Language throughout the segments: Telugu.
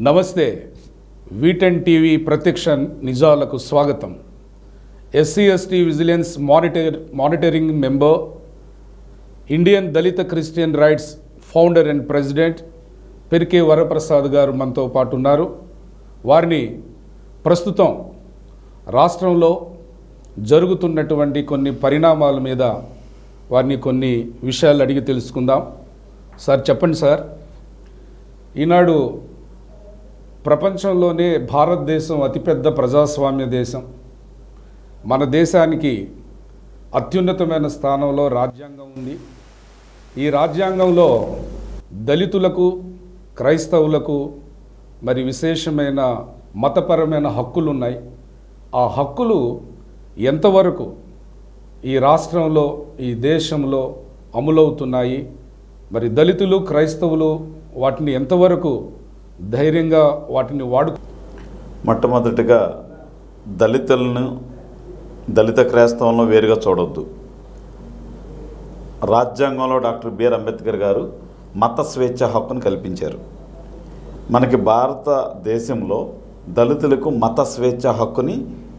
నమస్తే వీటెన్ టీవీ ప్రత్యక్ష నిజాలకు స్వాగతం SC ST vigilance monitor monitoring member Indian Dalit Christian rights founder and president Perike Varaprasad garu మనతో పాటు ఉన్నారు వారిని ప్రస్తుతం రాష్ట్రంలో జరుగుతున్నటువంటి కొన్ని పరిణామాల మీద వారిని కొన్ని విషయాలు అడిగి తెలుసుకుందాం సార్ చెప్పండి సార్ ఈనాడు ప్రపంచంలోనే భారతదేశం అతిపెద్ద ప్రజాస్వామ్య దేశం మన దేశానికి అత్యున్నతమైన స్థానంలో రాజ్యాంగం ఉంది ఈ రాజ్యాంగంలో దళితులకు క్రైస్తవులకు మరి విశేషమైన మతపరమైన హక్కులు ఉన్నాయి ఆ హక్కులు ఎంతవరకు ఈ రాష్ట్రంలో ఈ దేశంలో అమలవుతున్నాయి మరి దళితులు క్రైస్తవులు వాటిని ఎంతవరకు ధైర్యంగా వాటిని వాడు మొట్టమొదటిగా దళితులను దళిత క్రైస్తవంలో వేరుగా చూడొద్దు రాజ్యాంగంలో డాక్టర్ బిఆర్ అంబేద్కర్ గారు మత స్వేచ్ఛ హక్కును కల్పించారు మనకి భారతదేశంలో దళితులకు మత స్వేచ్ఛ హక్కుని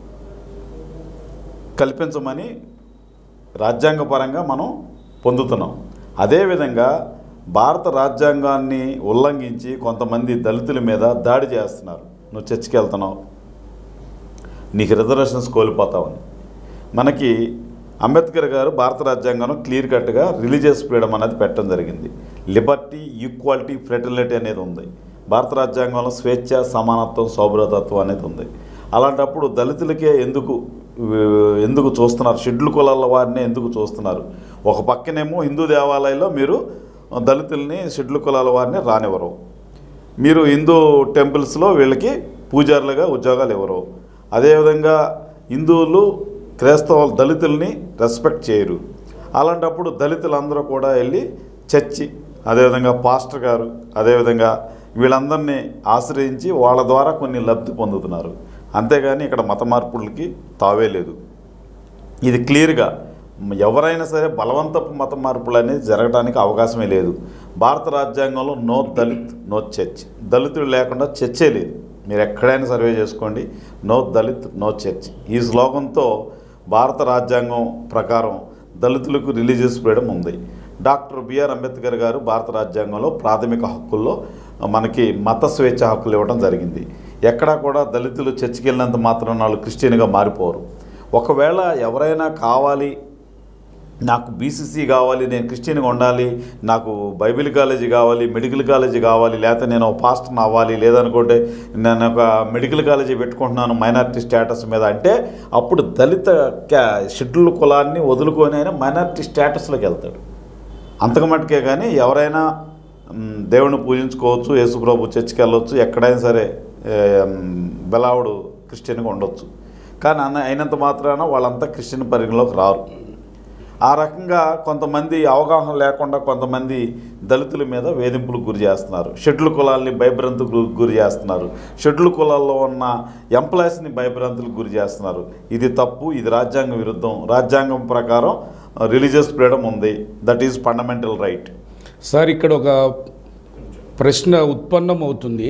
కల్పించమని రాజ్యాంగపరంగా మనం పొందుతున్నాం అదేవిధంగా భారత రాజ్యాంగాన్ని ఉల్లంఘించి కొంతమంది దళితుల మీద దాడి చేస్తున్నారు నువ్వు చర్చికి వెళ్తున్నావు నీకు రిజర్వేషన్స్ కోల్పోతావని మనకి అంబేద్కర్ గారు భారత రాజ్యాంగంలో క్లియర్ కట్గా రిలీజియస్ ఫ్రీడమ్ అనేది పెట్టడం జరిగింది లిబర్టీ ఈక్వాలిటీ ఫ్రెటర్నిటీ అనేది ఉంది భారత రాజ్యాంగంలో స్వేచ్ఛ సమానత్వం సౌభ్రతత్వం అనేది ఉంది అలాంటప్పుడు దళితులకే ఎందుకు ఉ- ఎందుకు చూస్తున్నారు షెడ్యూల్ కులాల వారిని ఎందుకు చూస్తున్నారు ఒక పక్కనేమో హిందూ దేవాలయాల్లో మీరు దళితుల్ని షెడ్యూల్ కులాల వారిని రానివ్వరు మీరు హిందూ టెంపుల్స్లో వీళ్ళకి పూజారులుగా ఉద్యోగాలు ఇవ్వరు అదేవిధంగా హిందువులు క్రైస్తవ దళితుల్ని రెస్పెక్ట్ చేయరు అలాంటప్పుడు దళితులందరూ కూడా వెళ్ళి చర్చి అదేవిధంగా పాస్టర్ గారు అదేవిధంగా వీళ్ళందరినీ ఆశ్రయించి వాళ్ళ ద్వారా కొన్ని లబ్ధి పొందుతున్నారు అంతేగాని ఇక్కడ మత మార్పులకి తావే లేదు ఇది క్లియర్గా ఎవరైనా సరే బలవంతపు మత మార్పులు అనేది జరగడానికి అవకాశమే లేదు భారత రాజ్యాంగంలో నో దళిత్ నో చర్చ్ దళితుడు లేకుండా చర్చే లేదు మీరు ఎక్కడైనా సర్వే చేసుకోండి నో దళిత్ నో చర్చ్ ఈ శ్లోకంతో భారత రాజ్యాంగం ప్రకారం దళితులకు రిలీజియస్ ఫ్రీడమ్ ఉంది డాక్టర్ బిఆర్ అంబేద్కర్ గారు భారత రాజ్యాంగంలో ప్రాథమిక హక్కుల్లో మనకి మత స్వేచ్ఛ హక్కులు ఇవ్వడం జరిగింది ఎక్కడా కూడా దళితులు చర్చికి వెళ్ళినంత మాత్రం వాళ్ళు క్రిస్టియన్గా మారిపోరు ఒకవేళ ఎవరైనా కావాలి నాకు బీసీసీ కావాలి నేను క్రిస్టియన్గా ఉండాలి నాకు బైబిల్ కాలేజీ కావాలి మెడికల్ కాలేజీ కావాలి లేకపోతే నేను ఒక పాస్టర్ని అవ్వాలి లేదనుకుంటే నేను ఒక మెడికల్ కాలేజీ పెట్టుకుంటున్నాను మైనారిటీ స్టేటస్ మీద అంటే అప్పుడు దళిత క్యా షెడ్యూల్ కులాన్ని వదులుకొని అయినా మైనారిటీ స్టేటస్లోకి వెళ్తాడు అంతకు మట్టుకే కానీ ఎవరైనా మ్, దేవుని పూజించుకోవచ్చు యేసుప్రభు చర్చికి వెళ్ళొచ్చు ఎక్కడైనా సరే బెలావుడు క్రిస్టియన్గా ఉండొచ్చు కానీ అన్న అయినంత మాత్రాన వాళ్ళంతా క్రిస్టియన్ పరిగణలోకి రారు ఆ రకంగా కొంతమంది అవగాహన లేకుండా కొంతమంది దళితుల మీద వేధింపులకు గురి చేస్తున్నారు షెడ్యూల్ కులాల్ని భయభ్రాంతులకు గురి చేస్తున్నారు షెడ్యూల్ కులాల్లో ఉన్న ఎంప్లాయీస్ని భయభ్రాంతులకు గురి చేస్తున్నారు ఇది తప్పు ఇది రాజ్యాంగ విరుద్ధం రాజ్యాంగం ప్రకారం రిలీజియస్ ఫ్రీడమ్ ఉంది that is fundamental right sir ఇక్కడ ఒక ప్రశ్న ఉత్పన్నం అవుతుంది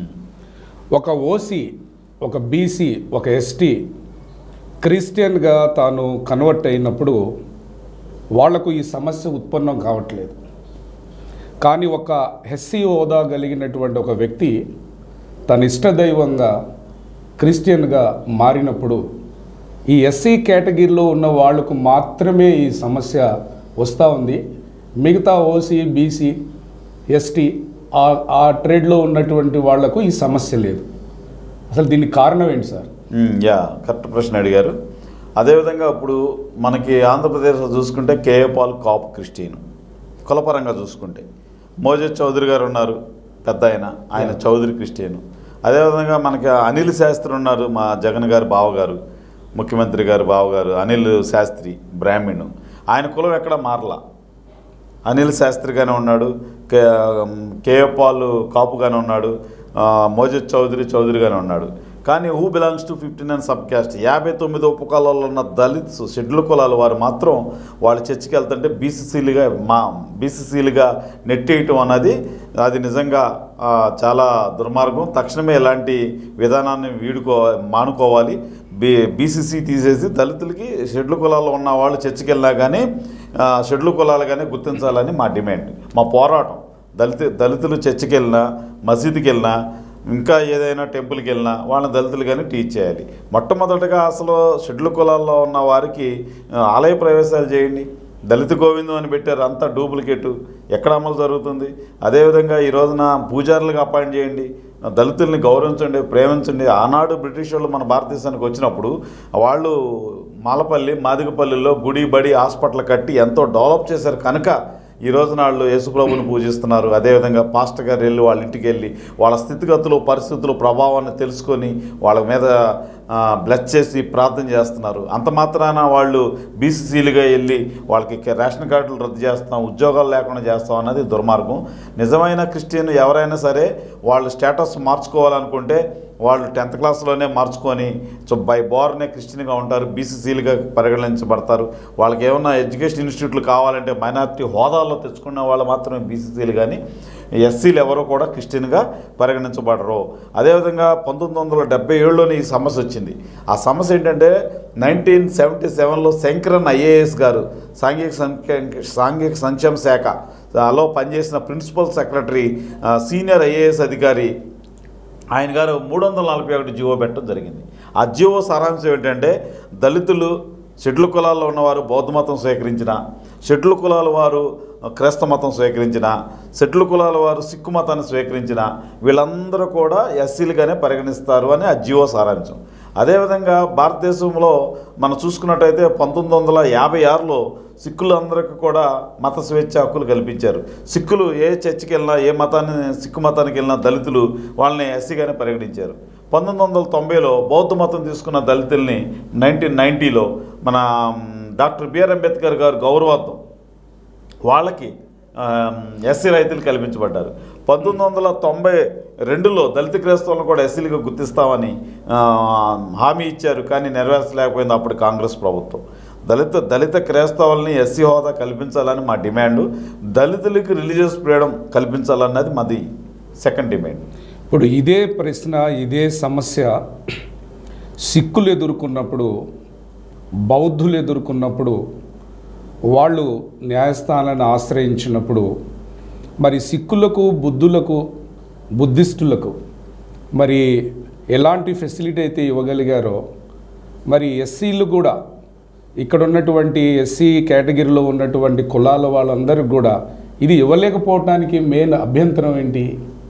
ఒక ఓసీ ఒక బీసీ ఒక ఎస్టీ క్రిస్టియన్గా తాను కన్వర్ట్ అయినప్పుడు వాళ్లకు ఈ సమస్య ఉత్పన్నం కావట్లేదు కానీ ఒక ఎస్సీ హోదా కలిగినటువంటి ఒక వ్యక్తి తన ఇష్టదైవంగా క్రిస్టియన్గా మారినప్పుడు ఈ ఎస్సీ కేటగిరీలో ఉన్న వాళ్లకు మాత్రమే ఈ సమస్య వస్తూ ఉంది మిగతా ఓసీ బీసీ ఎస్టీ ఆ ఆ ట్రేడ్లో ఉన్నటువంటి వాళ్లకు ఈ సమస్య లేదు అసలు దీనికి కారణం ఏంటి సార్ మ్మ్, యా కరెక్ట్ ప్రశ్న అడిగారు అదేవిధంగా ఇప్పుడు మనకి ఆంధ్రప్రదేశ్లో చూసుకుంటే కేఏ పాల్ కాపు క్రిస్టియన్ కులపరంగా చూసుకుంటే మోజెస్ చౌదరి గారు ఉన్నారు పెద్ద ఆయన ఆయన చౌదరి క్రిస్టియన్ అదేవిధంగా మనకి అనిల్ శాస్త్రి ఉన్నారు మా జగన్ గారి బావగారు ముఖ్యమంత్రి గారి బావగారు అనిల్ శాస్త్రి బ్రాహ్మణు ఆయన కులం ఎక్కడ మారలా అనిల్ శాస్త్రిగానే ఉన్నాడు కే కేఏ పాల్ కాపుగానే ఉన్నాడు ఆ, మోజెస్ చౌదరి చౌదరిగానే ఉన్నాడు కానీ who belongs to fifty nine sub caste యాభై తొమ్మిది ఉపకులాల్లో ఉన్న దళిత్స్ షెడ్యూల్ కులాల వారు మాత్రం వాళ్ళు చర్చికి వెళ్తుంటే బీసీసీలుగా మా బీసీసీలుగా నెట్టేయటం అన్నది అది నిజంగా ఆ, చాలా దుర్మార్గం తక్షణమే ఇలాంటి విధానాన్ని వీడుకో మానుకోవాలి బీ బీసీసీ తీసేసి దళితులకి షెడ్యూల్ కులాల్లో ఉన్న వాళ్ళు చర్చికి వెళ్ళినా కానీ ఆ, షెడ్యూల్ కులాలు కానీ గుర్తించాలని మా డిమాండ్ మా పోరాటం దళిత దళితులు చర్చికి వెళ్ళినా మసీదుకి వెళ్ళినా ఇంకా ఏదైనా టెంపుల్కి వెళ్ళినా వాళ్ళని దళితులు కానీ టీచ్ చేయాలి మొట్టమొదటగా అసలు షెడ్యూల్ కులాల్లో ఉన్న వారికి ఆ, ఆలయ ప్రవేశాలు చేయండి దళిత గోవిందం అని పెట్టారు అంతా డూప్లికేటు ఎక్కడ అమలు జరుగుతుంది అదేవిధంగా ఈ రోజున పూజారులకు అపాయింట్ చేయండి దళితుల్ని గౌరవించండి ప్రేమించండి ఆనాడు బ్రిటిష్ వాళ్ళు మన భారతదేశానికి వచ్చినప్పుడు వాళ్ళు మాలపల్లి మాదిగపల్లిలో గుడి బడి హాస్పిటల్ కట్టి ఎంతో డెవలప్ చేశారు కనుక ఈ రోజున వాళ్ళు యేసుప్రభుని పూజిస్తున్నారు అదేవిధంగా పాస్టర్ గారు వెళ్ళి వాళ్ళ ఇంటికి వెళ్ళి వాళ్ళ స్థితిగతులు పరిస్థితులు ప్రభావాన్ని తెలుసుకొని వాళ్ళ మీద బ్లెస్ చేసి ప్రార్థన చేస్తున్నారు అంత మాత్రాన వాళ్ళు బీసీసీలుగా వెళ్ళి వాళ్ళకి కే- రేషన్ కార్డులు రద్దు చేస్తాం ఉద్యోగాలు లేకుండా చేస్తాం అన్నది దుర్మార్గం నిజమైన క్రిస్టియన్ ఎవరైనా సరే వాళ్ళు స్టేటస్ మార్చుకోవాలనుకుంటే వాళ్ళు టెన్త్ క్లాస్లోనే మార్చుకొని సో బై బోర్నే క్రిస్టియన్గా ఉంటారు బీసీసీలుగా పరిగణించబడతారు వాళ్ళకి ఏమన్నా ఎడ్యుకేషన్ ఇన్స్టిట్యూట్లు కావాలంటే మైనారిటీ హోదాలో తెచ్చుకున్న వాళ్ళు మాత్రమే బీసీసీలు కానీ ఎస్సీలు ఎవరు కూడా క్రిస్టియన్గా పరిగణించబడరు అదేవిధంగా పంతొమ్మిది వందల డెబ్బై ఏడులోని ఈ సమస్య వచ్చింది ఆ సమస్య ఏంటంటే నైన్టీన్ సెవెంటీ సెవెన్లో శంకరన్ ఐఏఎస్ గారు సాంఘిక సంఖ్య సాంఘిక సంక్షేమ శాఖ లో పనిచేసిన ప్రిన్సిపల్ సెక్రటరీ ఆ, సీనియర్ ఐఏఎస్ అధికారి ఆయన గారు మూడు వందల నలభై ఒకటి జీవో పెట్టడం జరిగింది ఆ జీవో సారాంశం ఏంటంటే దళితులు షెడ్యూల్ కులాల్లో ఉన్నవారు బౌద్ధ మతం స్వీకరించిన షెడ్యూల్ కులాల వారు క్రైస్త మతం స్వీకరించిన షెడ్యూల్ కులాల వారు సిక్కు మతాన్ని స్వీకరించిన వీళ్ళందరూ కూడా ఎస్సీలుగానే పరిగణిస్తారు అని ఆ జీవో సారాంశం అదేవిధంగా భారతదేశంలో మనం చూసుకున్నట్టయితే పంతొమ్మిది వందల యాభై ఆరులో సిక్కులందరికీ కూడా మత స్వేచ్ఛ హక్కులు కల్పించారు సిక్కులు ఏ చర్చికి వెళ్ళినా ఏ మతాన్ని సిక్కు మతానికి వెళ్ళినా దళితులు వాళ్ళని ఎస్సీగానే పరిగణించారు పంతొమ్మిది వందల తొంభైలో బౌద్ధ మతం తీసుకున్న దళితుల్ని నైన్టీన్ నైంటీలో మన మ్, డాక్టర్ బిఆర్ అంబేద్కర్ గారు గౌరవార్థం వాళ్ళకి ఎస్సీ రైతులు కల్పించబడ్డారు పంతొమ్మిది వందల తొంభై రెండులో దళిత క్రైస్తవులను కూడా ఎస్సీలుగా గుర్తిస్తామని ఆ, హామీ ఇచ్చారు కానీ నెరవేర్చలేకపోయింది అప్పుడు కాంగ్రెస్ ప్రభుత్వం దళిత దళిత క్రైస్తవుల్ని ఎస్సీ హోదా కల్పించాలని మా డిమాండు దళితులకి రిలీజియస్ ఫ్రీడమ్ కల్పించాలన్నది మాది సెకండ్ డిమాండ్ ఇప్పుడు ఇదే ప్రశ్న ఇదే సమస్య సిక్కులు ఎదుర్కొన్నప్పుడు బౌద్ధులు ఎదుర్కొన్నప్పుడు వాళ్ళు న్యాయస్థానాన్ని ఆశ్రయించినప్పుడు మరి సిక్కులకు బుద్ధులకు బుద్ధిస్టులకు మరి ఎలాంటి ఫెసిలిటీ అయితే ఇవ్వగలిగారో మరి ఎస్సీలు కూడా ఇక్కడ ఉన్నటువంటి ఎస్సీ కేటగిరీలో ఉన్నటువంటి కులాల వాళ్ళందరికీ కూడా ఇది ఇవ్వలేకపోవడానికి మెయిన్ అభ్యంతరం ఏంటి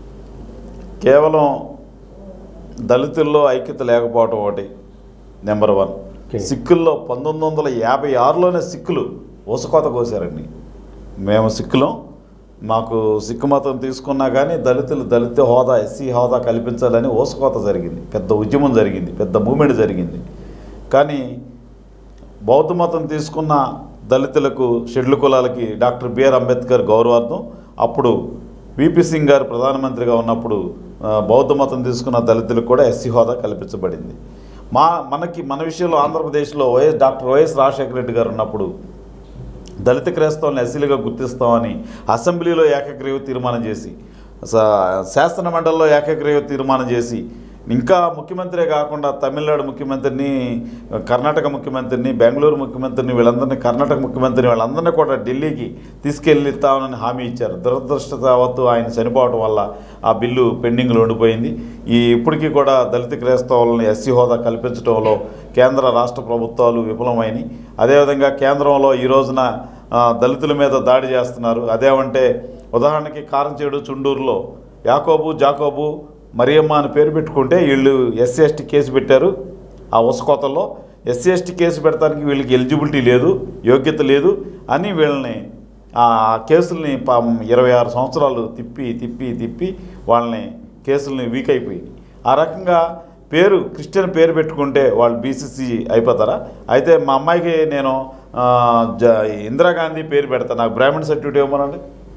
కేవలం దళితుల్లో ఐక్యత లేకపోవటం ఒకటి నెంబర్ వన్ Okay. సిక్కుల్లో పంతొమ్మిది వందల యాభై ఆరులోనే సిక్కులు ఊసకోత కోసారండి మేము సిక్కులం మాకు సిక్కు మతం తీసుకున్నా కానీ దళితులు దళిత హోదా ఎస్సీ హోదా కల్పించాలని ఊసకోత జరిగింది పెద్ద ఉద్యమం జరిగింది పెద్ద మూమెంట్ జరిగింది కానీ బౌద్ధ మతం తీసుకున్న దళితులకు షెడ్యూల్ కులాలకి డాక్టర్ బిఆర్ అంబేద్కర్ గౌరవార్థం అప్పుడు విపి సింగ్ గారు ప్రధానమంత్రిగా ఉన్నప్పుడు ఆ, బౌద్ధ మతం తీసుకున్న దళితులకు కూడా ఎస్సీ హోదా కల్పించబడింది మా మనకి మన విషయంలో ఆంధ్రప్రదేశ్లో YS doctor YS Rajasekhara Reddy గారు ఉన్నప్పుడు దళిత క్రైస్తవులను ఎస్సీలుగా గుర్తిస్తామని అసెంబ్లీలో ఏకగ్రీవ తీర్మానం చేసి స- శాసన మండలిలో ఏకగ్రీవ తీర్మానం చేసి ఇంకా ముఖ్యమంత్రే కాకుండా తమిళనాడు ముఖ్యమంత్రిని కర్ణాటక ముఖ్యమంత్రిని బెంగళూరు ముఖ్యమంత్రిని వీళ్ళందరినీ కర్ణాటక ముఖ్యమంత్రిని వాళ్ళందరినీ కూడా ఢిల్లీకి తీసుకెళ్తామని హామీ ఇచ్చారు దురదృష్టవత్తు ఆయన చనిపోవడం వల్ల ఆ బిల్లు పెండింగ్లో ఉండిపోయింది ఈ ఇప్పటికీ కూడా దళిత క్రైస్తవులను ఎస్సీ హోదా కల్పించడంలో కేంద్ర రాష్ట్ర ప్రభుత్వాలు విఫలమైనవి అదేవిధంగా కేంద్రంలో ఈ రోజున ఆ, దళితుల మీద దాడి చేస్తున్నారు అదేమంటే ఉదాహరణకి కారంచేడు చుండూరులో యాకోబు జాకోబు మరియమ్మ అని పేరు పెట్టుకుంటే వీళ్ళు ఎస్సీ ఎస్టీ కేసు పెట్టారు ఆ ఉసకోతల్లో ఎస్సీ ఎస్టీ కేసు పెడతానికి వీళ్ళకి ఎలిజిబిలిటీ లేదు యోగ్యత లేదు అని వీళ్ళని ఆ కేసుల్ని పాపం ఇరవై ఆరు సంవత్సరాలు తిప్పి తిప్పి తిప్పి వాళ్ళని కేసుల్ని వీక్ అయిపోయి ఆ రకంగా పేరు క్రిస్టియన్ పేరు పెట్టుకుంటే వాళ్ళు బీసీసీ అయిపోతారా అయితే మా అమ్మాయికి నేను ఆ, జ ఇందిరాగాంధీ పేరు పెడతాను నాకు బ్రాహ్మణ్ సర్టిఫికేట్ ఇవ్వమనండి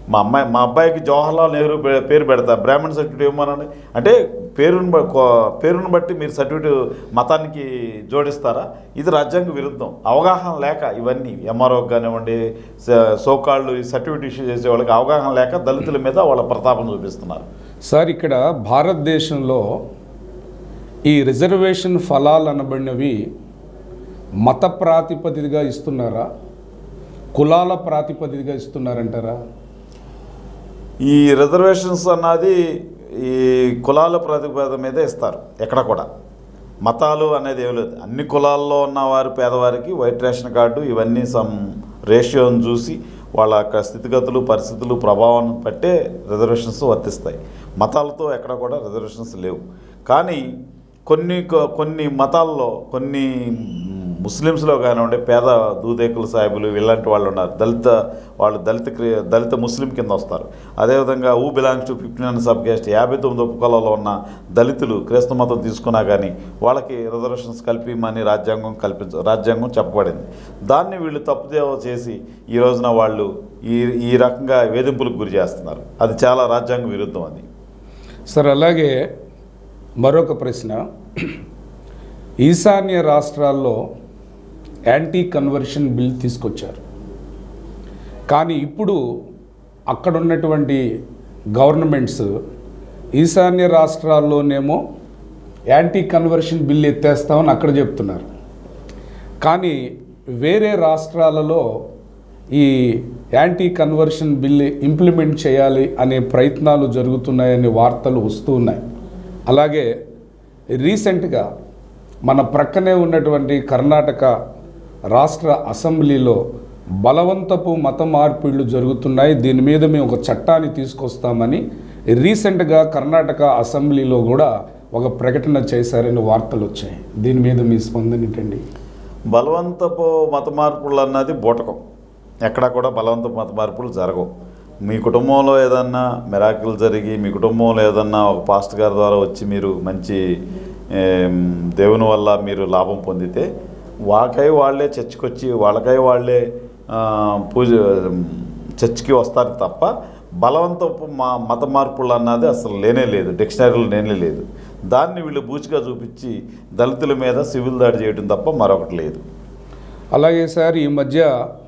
మా అమ్మాయి మా అబ్బాయికి జవహర్లాల్ నెహ్రూ పే- పేరు పెడతా బ్రాహ్మణ్ సర్టిఫికేట్ ఇవ్వమనండి అంటే పేరుని బ- కో- పేరుని బట్టి మీరు సర్టిఫికేట్ మతానికి జోడిస్తారా ఇది రాజ్యాంగ విరుద్ధం అవగాహన లేక ఇవన్నీ ఎంఆర్ఓ కానివ్వండి స- సోకాళ్ళు ఈ సర్టిఫికేట్ ఇష్యూ చేసే వాళ్ళకి అవగాహన లేక దళితుల మీద వాళ్ళ ప్రతాపం చూపిస్తున్నారు సార్ ఇక్కడ భారతదేశంలో ఈ రిజర్వేషన్ ఫలాలు అనబడినవి మత ప్రాతిపదికగా ఇస్తున్నారా కులాల ప్రాతిపదికగా ఇస్తున్నారంటారా ఈ రిజర్వేషన్స్ అన్నది ఈ కులాల ప్రతిపాదన మీద ఇస్తారు ఎక్కడ కూడా మతాలు అనేది ఏం లేదు అన్ని కులాల్లో ఉన్న వారు పేదవారికి వైట్ రేషన్ కార్డు ఇవన్నీ సమ్ రేషియోని చూసి వాళ్ళ యొక్క స్థితిగతులు పరిస్థితులు ప్రభావం బట్టే రిజర్వేషన్స్ వర్తిస్తాయి మతాలతో ఎక్కడ కూడా రిజర్వేషన్స్ లేవు కానీ కొన్ని కొ- కొన్ని మతాల్లో కొన్ని ముస్లిమ్స్లో కానివ్వండి పేద దూదేకుల సాహిబులు ఇలాంటి వాళ్ళు ఉన్నారు దళిత వాళ్ళు దళిత క్రి- దళిత ముస్లిం కింద వస్తారు అదేవిధంగా who belongs to fifty nine sub caste యాభై తొమ్మిది ఉపకులాల్లో ఉన్న దళితులు క్రైస్తవ మతం తీసుకున్నా కానీ వాళ్ళకి రిజర్వేషన్స్ కల్పిమని రాజ్యాంగం కల్పించ రాజ్యాంగం చెప్పబడింది దాన్ని వీళ్ళు తప్పుదేవ చేసి ఈ రోజున వాళ్ళు ఈ ఈ రకంగా వేధింపులకు గురి చేస్తున్నారు అది చాలా రాజ్యాంగ విరుద్ధం అది సార్ అలాగే మరొక ప్రశ్న ఈశాన్య రాష్ట్రాల్లో యాంటీ కన్వర్షన్ బిల్ తీసుకొచ్చారు కానీ ఇప్పుడు అక్కడ ఉన్నటువంటి గవర్నమెంట్స్ ఈశాన్య రాష్ట్రాల్లోనేమో యాంటీ కన్వర్షన్ బిల్ ఎత్తేస్తామని అక్కడ చెప్తున్నారు కానీ వేరే రాష్ట్రాలలో ఈ యాంటీ కన్వర్షన్ బిల్ ఇంప్లిమెంట్ చేయాలి అనే ప్రయత్నాలు జరుగుతున్నాయనే వార్తలు వస్తూ ఉన్నాయి అలాగే రీసెంట్గా మన ప్రక్కనే ఉన్నటువంటి కర్ణాటక రాష్ట్ర అసెంబ్లీలో బలవంతపు మత మార్పిళ్ళు జరుగుతున్నాయి దీని మీద మేము ఒక చట్టాన్ని తీసుకొస్తామని రీసెంట్గా కర్ణాటక అసెంబ్లీలో కూడా ఒక ప్రకటన చేశారని వార్తలు వచ్చాయి దీని మీద మీ స్పందన ఏంటండి బలవంతపు మత మార్పులు అన్నది బూటకం ఎక్కడా కూడా బలవంతపు మత మార్పులు జరగవు మీ కుటుంబంలో ఏదన్నా మెరాకిల్ జరిగి మీ కుటుంబంలో ఏదన్నా ఒక పాస్ట్ గారి ద్వారా వచ్చి మీరు మంచి ఏం, దేవుని వల్ల మీరు లాభం పొందితే వాళ్ళకై వాళ్ళే చర్చికి వచ్చి వాళ్ళకై వాళ్ళే ఆ, పూజ చర్చికి వస్తారు తప్ప బలవంతపు మా మత మార్పులు అన్నది అసలు లేనే లేదు డిక్షనరీలో లేనే లేదు దాన్ని వీళ్ళు బూచిగా చూపించి దళితుల మీద సివిల్ దాడి చేయడం తప్ప మరొకటి లేదు అలాగే సార్ ఈ మధ్య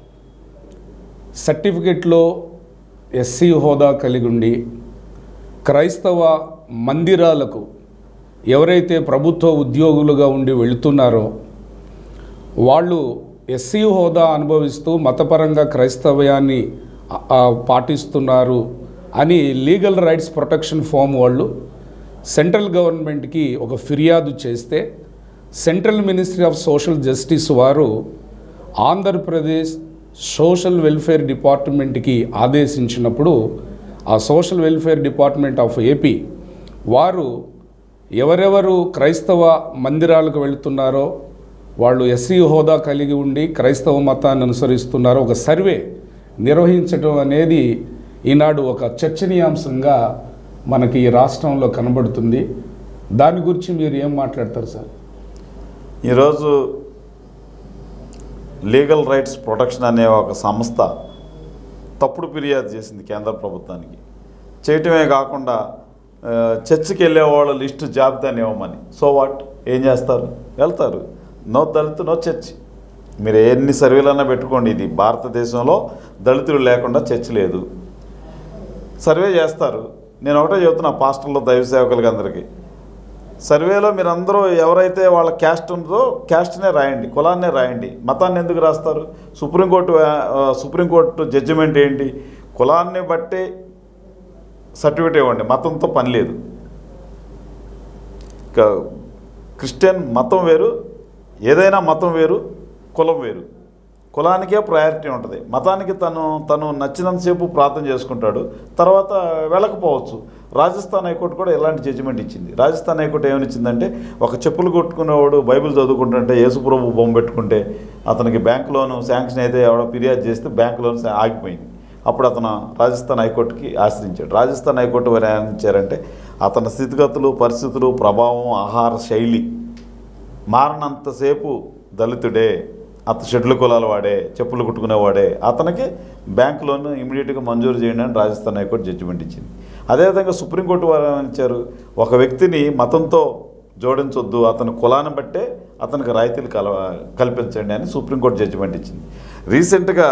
సర్టిఫికెట్లో ఎస్సీ హోదా కలిగి ఉండి క్రైస్తవ మందిరాలకు ఎవరైతే ప్రభుత్వ ఉద్యోగులుగా ఉండి వెళుతున్నారో వాళ్ళు ఎస్సీ హోదా అనుభవిస్తూ మతపరంగా క్రైస్తవ్యాన్ని ఆ, ఆ, పాటిస్తున్నారు అని లీగల్ రైట్స్ ప్రొటెక్షన్ ఫామ్ వాళ్ళు సెంట్రల్ గవర్నమెంట్కి ఒక ఫిర్యాదు చేస్తే central ministry of social justice వారు ఆంధ్రప్రదేశ్ సోషల్ వెల్ఫేర్ డిపార్ట్మెంట్కి ఆదేశించినప్పుడు ఆ social welfare department of AP వారు ఎవరెవరు క్రైస్తవ మందిరాలకు వెళుతున్నారో వాళ్ళు ఎస్సీ హోదా కలిగి ఉండి క్రైస్తవ మతాన్ని అనుసరిస్తున్నారో ఒక సర్వే నిర్వహించడం అనేది ఈనాడు ఒక చర్చనీయాంశంగా మనకి ఈ రాష్ట్రంలో కనబడుతుంది దాని గురించి మీరు ఏం మాట్లాడతారు సార్ ఈరోజు లీగల్ రైట్స్ ప్రొటెక్షన్ అనే ఒక సంస్థ తప్పుడు ఫిర్యాదు చేసింది కేంద్ర ప్రభుత్వానికి చేయటమే కాకుండా ఆ, చర్చికి వెళ్ళే వాళ్ళ లిస్టు జాబితాని ఇవ్వమని సో వాట్ ఏం చేస్తారు వెళ్తారు నో దళితు నో చర్చ్ మీరు ఎన్ని సర్వేలన్నా పెట్టుకోండి ఇది భారతదేశంలో దళితులు లేకుండా చర్చ్ లేదు సర్వే చేస్తారు నేను ఒకటే చెబుతున్నా పాస్టర్లు దైవ సేవకులకి అందరికీ సర్వేలో మీరు అందరూ ఎవరైతే వాళ్ళ క్యాస్ట్ ఉందో క్యాస్ట్నే రాయండి కులాన్నే రాయండి మతాన్ని ఎందుకు రాస్తారు సుప్రీంకోర్టు ఆ, సుప్రీంకోర్టు జడ్జిమెంట్ ఏంటి కులాన్ని బట్టి సర్టిఫికేట్ ఇవ్వండి మతంతో పని లేదు ఇక క్రిస్టియన్ మతం వేరు ఏదైనా మతం వేరు కులం వేరు కులానికే ప్రయారిటీ ఉంటుంది మతానికి తను తను నచ్చినంతసేపు ప్రార్థన చేసుకుంటాడు తర్వాత వెళ్ళకపోవచ్చు రాజస్థాన్ హైకోర్టు కూడా ఇలాంటి జడ్జిమెంట్ ఇచ్చింది రాజస్థాన్ హైకోర్టు ఏమని ఇచ్చిందంటే ఒక చెప్పులు కొట్టుకునేవాడు బైబిల్ చదువుకుంటుంటే యేసుప్రభు బొమ్మ పెట్టుకుంటే అతనికి బ్యాంక్ లోను శాంక్షన్ అయితే ఎవడో ఫిర్యాదు చేస్తే బ్యాంక్ లోన్ ఆగిపోయింది అప్పుడు అతను రాజస్థాన్ హైకోర్టుకి ఆశ్రయించాడు రాజస్థాన్ హైకోర్టు వారు ఏమనిచ్చారంటే అతని స్థితిగతులు పరిస్థితులు ప్రభావం ఆహార శైలి మారినంతసేపు దళితుడే అత షెడ్యూల్ కులాల వాడే చెప్పులు కుట్టుకునేవాడే అతనికి బ్యాంక్ లోన్ ఇమీడియట్గా మంజూరు చేయండి అని రాజస్థాన్ హైకోర్టు జడ్జిమెంట్ ఇచ్చింది అదేవిధంగా సుప్రీంకోర్టు వారు ఏమని ఇచ్చారు ఒక వ్యక్తిని మతంతో జోడించొద్దు అతని కులాన్ని బట్టే అతనికి రాయితీలు కల కల్పించండి అని సుప్రీంకోర్టు జడ్జిమెంట్ ఇచ్చింది రీసెంట్గా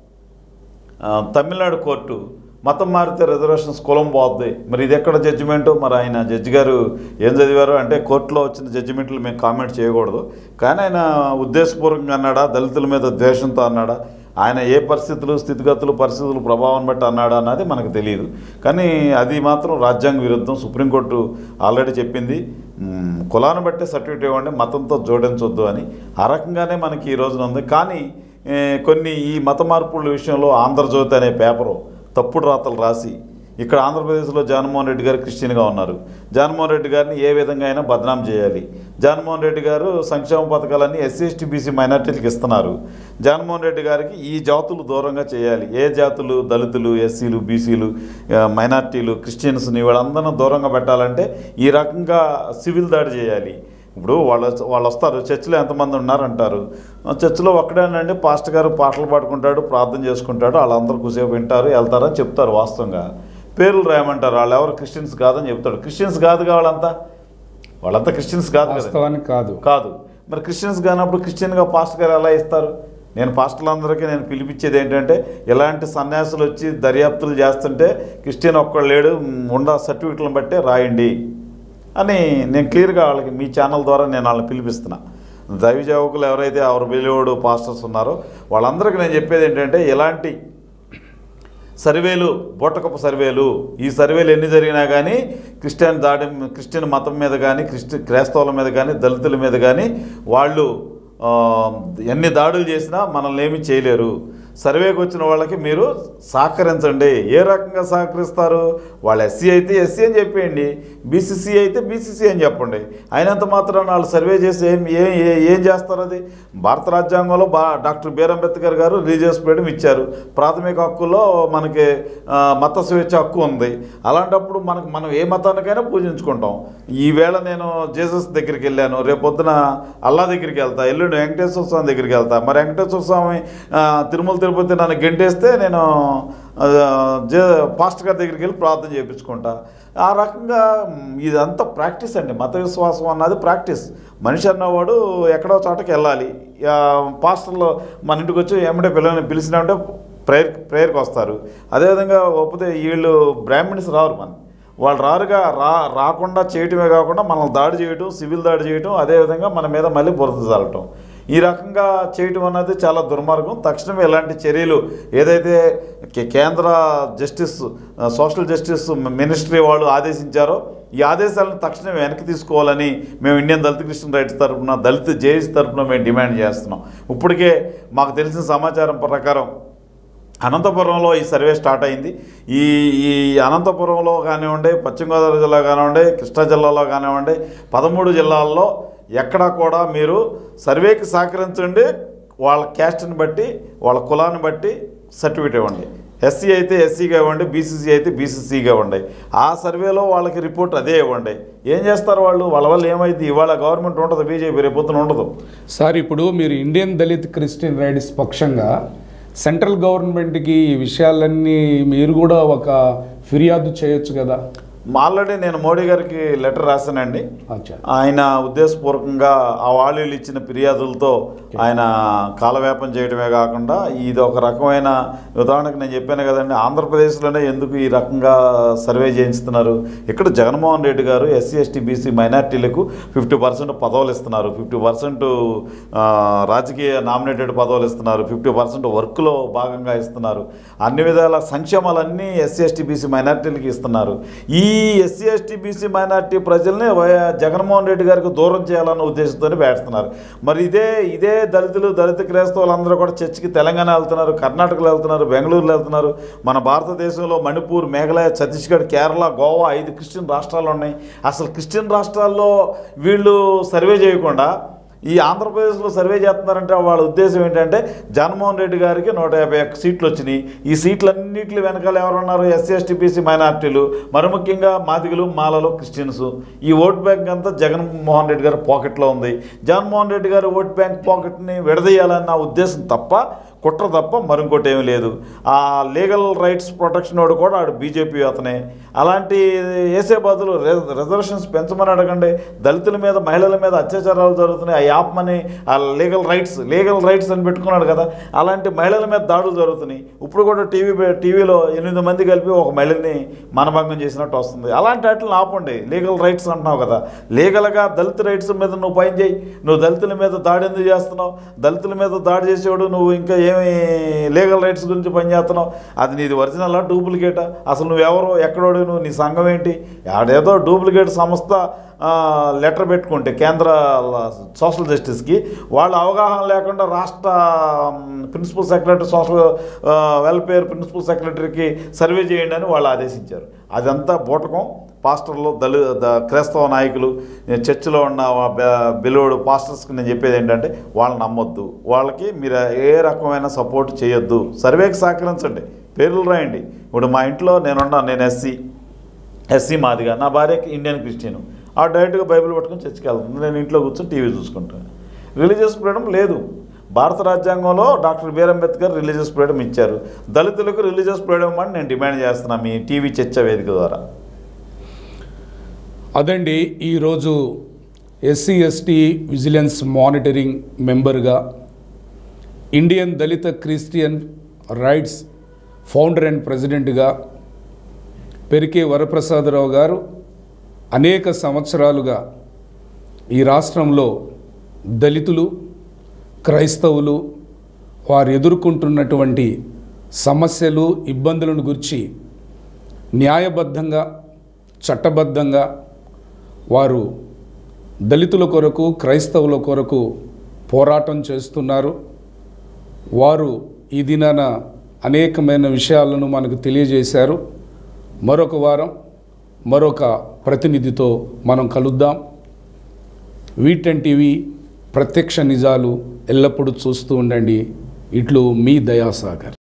ఆ, తమిళనాడు కోర్టు మతం మారితే రిజర్వేషన్స్ కులం పోద్ది మరి ఇది ఎక్కడ జడ్జిమెంటు మరి ఆయన జడ్జి గారు ఏం చదివారు అంటే కోర్టులో వచ్చిన జడ్జిమెంట్లు మేము కామెంట్ చేయకూడదు కానీ ఆయన ఉద్దేశపూర్వకంగా అన్నాడా దళితుల మీద ద్వేషంతో అన్నాడా ఆయన ఏ పరిస్థితులు స్థితిగతులు పరిస్థితులు ప్రభావం బట్టి అన్నాడా అన్నది మనకు తెలియదు కానీ అది మాత్రం రాజ్యాంగ విరుద్ధం సుప్రీంకోర్టు ఆల్రెడీ చెప్పింది మ్, కులాన్ని బట్టే సర్టిఫికేట్ ఇవ్వండి మతంతో జోడించొద్దు అని ఆ రకంగానే మనకి ఈ రోజున ఉంది కానీ ఏ, కొన్ని ఈ మత మార్పుల విషయంలో ఆంధ్రజ్యోతి అనే పేపరు తప్పుడు రాతలు రాసి ఇక్కడ ఆంధ్రప్రదేశ్లో జగన్మోహన్ రెడ్డి గారు క్రిస్టియన్గా ఉన్నారు జగన్మోహన్ రెడ్డి గారిని ఏ విధంగా అయినా బదనాం చేయాలి జగన్మోహన్ రెడ్డి గారు సంక్షేమ పథకాలన్నీ ఎస్సీ ఎస్టీ బీసీ మైనార్టీలకు ఇస్తున్నారు జగన్మోహన్ రెడ్డి గారికి ఈ జాతులు దూరంగా చేయాలి ఏ జాతులు దళితులు ఎస్సీలు బీసీలు ఆ, మైనార్టీలు క్రిస్టియన్స్ని వీళ్ళందరినీ దూరంగా పెట్టాలంటే ఈ రకంగా సివిల్ దాడి చేయాలి ఇప్పుడు వాళ్ళు వాళ్ళు వస్తారు చర్చిలో ఎంతమంది ఉన్నారంటారు ఆ చర్చిలో ఒక్కడేనండి పాస్టర్ గారు పాటలు పాడుకుంటాడు ప్రార్థన చేసుకుంటాడు వాళ్ళందరూ కుసేపు వింటారు వెళ్తారని చెప్తారు వాస్తవంగా పేర్లు రాయమంటారు వాళ్ళు ఎవరు క్రిస్టియన్స్ కాదని చెప్తాడు క్రిస్టియన్స్ కాదుగా వాళ్ళంతా వాళ్ళంతా క్రిస్టియన్స్ కాదు కదా వాస్తవానికి కాదు కాదు మరి క్రిస్టియన్స్ కానప్పుడు క్రిస్టియన్గా పాస్టర్ గారు ఎలా ఇస్తారు నేను పాస్టర్లందరికీ నేను పిలిపించేది ఏంటంటే ఇలాంటి సన్యాసులు వచ్చి దర్యాప్తులు చేస్తుంటే క్రిస్టియన్ ఒక్కడు లేడు ఉండ సర్టిఫికెట్లను బట్టే రాయండి అని నేను క్లియర్గా వాళ్ళకి మీ ఛానల్ ద్వారా నేను వాళ్ళని పిలిపిస్తున్నా దైవ సేవకులు ఎవరైతే అవరు బిలియోడు పాస్టర్స్ ఉన్నారో వాళ్ళందరికీ నేను చెప్పేది ఏంటంటే ఇలాంటి సర్వేలు బొట్టకపు సర్వేలు ఈ సర్వేలు ఎన్ని జరిగినా కానీ క్రిస్టియన్ దాడి క్రిస్టియన్ మతం మీద కానీ క్రిస్టి క్రైస్తవుల మీద కానీ దళితుల మీద కానీ వాళ్ళు ఆ, ఎన్ని దాడులు చేసినా మనల్ని ఏమీ చేయలేరు సర్వేకి వచ్చిన వాళ్ళకి మీరు సహకరించండి ఏ రకంగా సహకరిస్తారు వాళ్ళు ఎస్సీ అయితే ఎస్సీ అని చెప్పేయండి బీసీసీ అయితే బీసీసీ అని చెప్పండి అయినంత మాత్రం వాళ్ళు సర్వే చేసి ఏం ఏ- ఏ- ఏం చేస్తారు అది భారత రాజ్యాంగంలో బా డాక్టర్ బీఆర్ అంబేద్కర్ గారు రిలీజియస్ ఫ్రీడమ్ ఇచ్చారు ప్రాథమిక హక్కులో మనకి ఆ, మత స్వేచ్ఛ హక్కు ఉంది అలాంటప్పుడు మనకు మనం ఏ మతానికైనా పూజించుకుంటాం ఈవేళ నేను జీసస్ దగ్గరికి వెళ్ళాను రేపు పొద్దున అల్లా దగ్గరికి వెళ్తా ఎల్లుండి వెంకటేశ్వర స్వామి దగ్గరికి వెళ్తా మరి వెంకటేశ్వర స్వామి ఆ, తిరుమల తిరుపతి నన్ను గెంటేస్తే నేను ఆ, జే పాస్టర్ గారి దగ్గరికి వెళ్ళి ప్రార్థన చేయించుకుంటా ఆ రకంగా మ్, ఇదంతా ప్రాక్టీస్ అండి మత విశ్వాసం అన్నది ప్రాక్టీస్ మనిషి అన్నవాడు ఎక్కడో చోటకి వెళ్ళాలి ఆ, పాస్టర్లు మన ఇంటికి వచ్చి ఏమంటే పిల్లల్ని పిలిచినామంటే ప్రేయర్ ప్రేయర్కి వస్తారు అదేవిధంగా ఒప్పితే వీళ్ళు బ్రాహ్మిన్స్ రారు మన వాళ్ళు రారుగా రా రాకుండా చేయటమే కాకుండా మనల్ని దాడి చేయటం సివిల్ దాడి చేయటం అదేవిధంగా మన మీద మళ్ళీ బురద చల్లటం ఈ రకంగా చేయటం అన్నది చాలా దుర్మార్గం తక్షణమే ఇలాంటి చర్యలు ఏదైతే కే- కేంద్ర జస్టిస్ ఆ, సోషల్ జస్టిస్ మినిస్ట్రీ వాళ్ళు ఆదేశించారో ఈ ఆదేశాలను తక్షణం వెనక్కి తీసుకోవాలని మేము ఇండియన్ దళిత క్రిస్టియన్ రైట్స్ తరఫున దళిత జేఏసీ తరఫున మేము డిమాండ్ చేస్తున్నాం ఇప్పటికే మాకు తెలిసిన సమాచారం ప్రకారం అనంతపురంలో ఈ సర్వే స్టార్ట్ అయింది ఈ ఈ అనంతపురంలో కానివ్వండి పశ్చిమ గోదావరి జిల్లా కానివ్వండి కృష్ణా జిల్లాలో కానివ్వండి పదమూడు జిల్లాల్లో ఎక్కడా కూడా మీరు సర్వేకి సహకరించండి వాళ్ళ క్యాస్ట్ని బట్టి వాళ్ళ కులాన్ని బట్టి సర్టిఫికేట్ ఇవ్వండి ఎస్సీ అయితే ఎస్సీగా ఇవ్వండి బీసీసీ అయితే బీసీసీగా ఇవ్వండి ఆ సర్వేలో వాళ్ళకి రిపోర్ట్ అదే ఇవ్వండి ఏం చేస్తారు వాళ్ళు వాళ్ళ వల్ల ఏమైంది ఇవాళ గవర్నమెంట్ ఉండదు బీజేపీ రేపు పొద్దున ఉండదు సార్ ఇప్పుడు మీరు ఇండియన్ దళిత్ క్రిస్టియన్ రైట్స్ పక్షంగా సెంట్రల్ గవర్నమెంట్కి ఈ విషయాలన్నీ మీరు కూడా ఒక ఫిర్యాదు చేయొచ్చు కదా ఆల్రెడీ నేను మోడీ గారికి లెటర్ రాశానండి అచ్చా ఆయన ఉద్దేశపూర్వకంగా ఆ వాళ్ళు ఇచ్చిన ఫిర్యాదులతో ఆయన కాలవ్యాపం చేయడమే కాకుండా ఇది ఒక రకమైన ఉదాహరణకు నేను చెప్పాను కదండి ఆంధ్రప్రదేశ్లోనే ఎందుకు ఈ రకంగా సర్వే చేయిస్తున్నారు ఇక్కడ జగన్మోహన్ రెడ్డి గారు ఎస్సీ ఎస్టీ బీసీ మైనార్టీలకు ఫిఫ్టీ పర్సెంట్ పదవులు ఇస్తున్నారు ఫిఫ్టీ పర్సెంట్ రాజకీయ నామినేటెడ్ పదవులు ఇస్తున్నారు ఫిఫ్టీ పర్సెంట్ వర్క్లో భాగంగా ఇస్తున్నారు అన్ని విధాల సంక్షేమాలన్నీ ఎస్సీ ఎస్టీ బీసీ మైనార్టీలకి ఇస్తున్నారు ఈ ఎస్సీ ఎస్టీ బీసీ మైనార్టీ ప్రజల్ని వై- జగన్మోహన్ రెడ్డి గారికి దూరం చేయాలన్న ఉద్దేశంతో వేస్తున్నారు మరి ఇదే ఇదే దళితులు దళిత క్రైస్తవులు అందరూ కూడా చర్చికి తెలంగాణ వెళ్తున్నారు కర్ణాటకలో వెళ్తున్నారు బెంగళూరులో వెళ్తున్నారు మన భారతదేశంలో మణిపూర్ మేఘాలయ ఛత్తీస్గఢ్ కేరళ గోవా ఐదు క్రిస్టియన్ రాష్ట్రాలు ఉన్నాయి అసలు క్రిస్టియన్ రాష్ట్రాల్లో వీళ్ళు సర్వే చేయకుండా ఈ ఆంధ్రప్రదేశ్లో సర్వే చేస్తున్నారంటే వాళ్ళ ఉద్దేశం ఏంటంటే జగన్మోహన్ రెడ్డి గారికి నూట యాభై ఒక్క సీట్లు వచ్చినాయి ఈ సీట్లన్నింటి వెనకాల ఎవరున్నారు ఎస్సీ ఎస్టీ బీసీ మైనార్టీలు మరి ముఖ్యంగా మాదిగలు మాలలు క్రిస్టియన్స్ ఈ ఓట్ బ్యాంక్ అంతా జగన్మోహన్ రెడ్డి గారి పాకెట్లో ఉంది జగన్మోహన్ రెడ్డి గారి ఓట్ బ్యాంక్ పాకెట్ని విడదీయాలన్న ఉద్దేశం తప్ప కుట్ర తప్ప మరింకోటి ఏమీ లేదు ఆ లీగల్ రైట్స్ ప్రొటెక్షన్ వాడు కూడా ఆడు బీజేపీ అతనే అలాంటి వేసే బదులు రిజ- రిజర్వేషన్స్ పెంచమని అడగండి దళితుల మీద మహిళల మీద అత్యాచారాలు జరుగుతున్నాయి ఆ యాప్మని ఆ లీగల్ రైట్స్ లీగల్ రైట్స్ అని పెట్టుకున్నాడు కదా అలాంటి మహిళల మీద దాడులు జరుగుతున్నాయి ఇప్పుడు కూడా టీవీ టీవీలో ఎనిమిది మంది కలిపి ఒక మహిళని మనభంగం చేసినట్టు వస్తుంది అలాంటి వాటిని ఆపండి లీగల్ రైట్స్ అంటున్నావు కదా లీగల్గా దళిత రైట్స్ మీద నువ్వు పని చేయి నువ్వు దళితుల మీద దాడి ఎందుకు చేస్తున్నావు దళితుల మీద దాడి చేసేవాడు నువ్వు ఇంకా ఏమి లీగల్ రైట్స్ గురించి పని చేస్తున్నావు అది నీది ఒరిజినలా డూప్లికేటా అసలు నువ్వెవరు ఎక్కడోడు నువ్వు నీ సంఘం ఏంటి ఆడేదో డూప్లికేట్ సంస్థ ఆ, లెటర్ పెట్టుకుంటే కేంద్ర సోషల్ జస్టిస్కి వాళ్ళు అవగాహన లేకుండా రాష్ట్ర మ్, ప్రిన్సిపల్ సెక్రటరీ సోషల్ ఆ, వెల్ఫేర్ ప్రిన్సిపల్ సెక్రటరీకి సర్వే చేయండి అని వాళ్ళు ఆదేశించారు అదంతా బూటకం పాస్టర్లు దళి ద క్రైస్తవ నాయకులు నేను చర్చిలో ఉన్న బిలోడు పాస్టర్స్కి నేను చెప్పేది ఏంటంటే వాళ్ళని నమ్మొద్దు వాళ్ళకి మీరు ఏ రకమైన సపోర్ట్ చేయొద్దు సర్వేకి సహకరించండి పేర్లు రాయండి ఇప్పుడు మా ఇంట్లో నేనున్నా నేను ఎస్సీ ఎస్సీ మాదిగా నా భార్యకి ఇండియన్ క్రిస్టియన్ ఆ డైరెక్ట్గా బైబిల్ పట్టుకొని చర్చికి వెళ్తుంది నేను ఇంట్లో కూర్చొని టీవీ చూసుకుంటాను రిలీజియస్ ఫ్రీడమ్ లేదు భారత రాజ్యాంగంలో doctor BR Ambedkar religious freedom ఇచ్చారు దళితులకు రిలీజియస్ ఫ్రీడమ్ అని నేను డిమాండ్ చేస్తున్నాను మీ టీవీ చర్చ వేదిక ద్వారా అదండి ఈరోజు ఎస్సీ ఎస్టీ విజిలెన్స్ మానిటరింగ్ మెంబర్గా Indian Dalit Christian rights founder and ప్రెసిడెంట్గా పెరికే వరప్రసాదరావు గారు అనేక సంవత్సరాలుగా ఈ రాష్ట్రంలో దళితులు క్రైస్తవులు వారు ఎదుర్కొంటున్నటువంటి సమస్యలు ఇబ్బందులను గురించి న్యాయబద్ధంగా చట్టబద్ధంగా వారు దళితుల కొరకు క్రైస్తవుల కొరకు పోరాటం చేస్తున్నారు వారు ఈ దినాన అనేకమైన విషయాలను మనకు తెలియజేశారు మరొక వారం మరొక ప్రతినిధితో మనం కలుద్దాం వీటెన్ టీవీ ప్రత్యక్ష నిజాలు ఎల్లప్పుడూ చూస్తూ ఉండండి ఇట్లు మీ దయాసాగర్